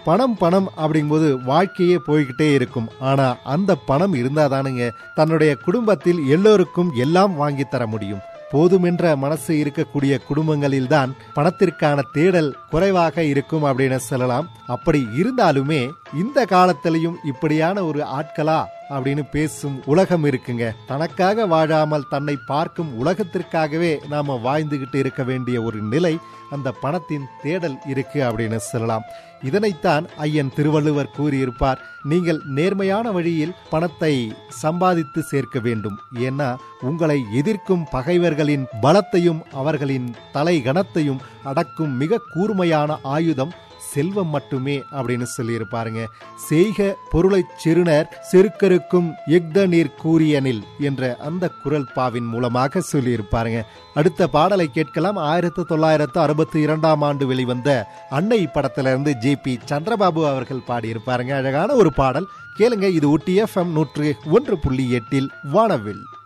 பணம் பணம் அப்படிங்கும்போது வாழ்க்கையே போய்கிட்டே இருக்கும் ஆனா அந்த பணம் இருந்தாதானுங்க தன்னுடைய குடும்பத்தில் எல்லோருக்கும் எல்லாம் வாங்கி தர முடியும் போதுமென்ற மனசு இருக்கக்கூடிய குடும்பங்களில்தான் பணத்திற்கான தேடல் குறைவாக இருக்கும் அப்படின்னு சொல்லலாம் அப்படி இருந்தாலுமே இந்த காலத்திலையும் இப்படியான ஒரு ஆட்களா அப்படின்னு பேசும் உலகம் இருக்குங்க தனக்காக வாழாமல் தன்னை பார்க்கும் உலகத்திற்காகவே நாம வாழ்ந்துகிட்டு இருக்க வேண்டிய ஒரு நிலை அந்த பணத்தின் தேடல் இருக்கு அப்படின்னு சொல்லலாம் இதனைத்தான் ஐயன் திருவள்ளுவர் கூறியிருப்பார் நீங்கள் நேர்மையான வழியில் பணத்தை சம்பாதித்து சேர்க்க வேண்டும் ஏன்னா உங்களை எதிர்க்கும் பகைவர்களின் பலத்தையும் அவர்களின் தலை கணத்தையும் அடக்கும் மிக கூர்மையான ஆயுதம் செல்வம் மட்டுமே அப்படின்னு சொல்லியிருப்பாருங்க செய்க பொருளை சிறுனர் செருக்கருக்கும் எக்த நீர் கூறியனில் என்ற அந்த குரல் பாவின் மூலமாக சொல்லியிருப்பாருங்க அடுத்த பாடலை கேட்கலாம் ஆயிரத்தி தொள்ளாயிரத்து அறுபத்தி இரண்டாம் ஆண்டு வெளிவந்த அன்னை படத்திலிருந்து ஜே பி சந்திரபாபு அவர்கள் பாடியிருப்பாருங்க அழகான ஒரு பாடல் கேளுங்க இது ஊட்டி எஃப்எம் நூற்று ஒன்று புள்ளி எட்டில் வானவில்